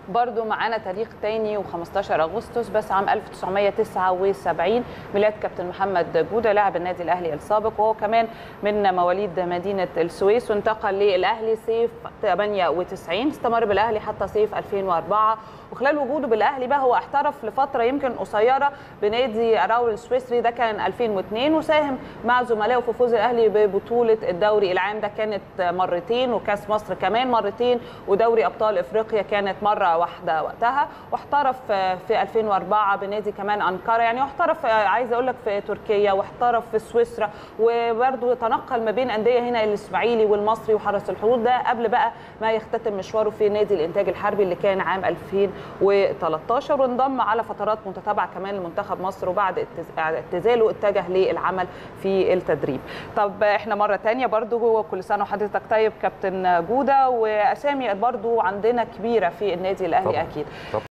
برضو معانا تاريخ تاني و15 اغسطس بس عام 1979 ميلاد كابتن محمد جوده لاعب النادي الاهلي السابق وهو كمان من مواليد مدينه السويس وانتقل للاهلي صيف 98 استمر بالاهلي حتى صيف 2004 وخلال وجوده بالاهلي بقى هو احترف لفتره يمكن قصيره بنادي اراول السويسري ده كان 2002 وساهم مع زملائه في فوز الاهلي ببطوله الدوري العام ده كانت مرتين وكاس مصر كمان مرتين ودوري ابطال افريقيا كانت مره واحده وقتها واحترف في 2004 بنادي كمان انقره يعني واحترف عايزه اقول لك في تركيا واحترف في سويسرا وبرده تنقل ما بين انديه هنا الاسماعيلي والمصري وحرس الحدود ده قبل بقى ما يختتم مشواره في نادي الانتاج الحربي اللي كان عام 2013 وانضم على فترات متتابعه كمان لمنتخب مصر وبعد اعتزاله اتجه للعمل في التدريب طب احنا مره ثانيه برضو كل سنه وحضرتك طيب كابتن جوده واسامي برضو عندنا كبيره في النادي الاهلي طبعاً. اكيد طبعاً.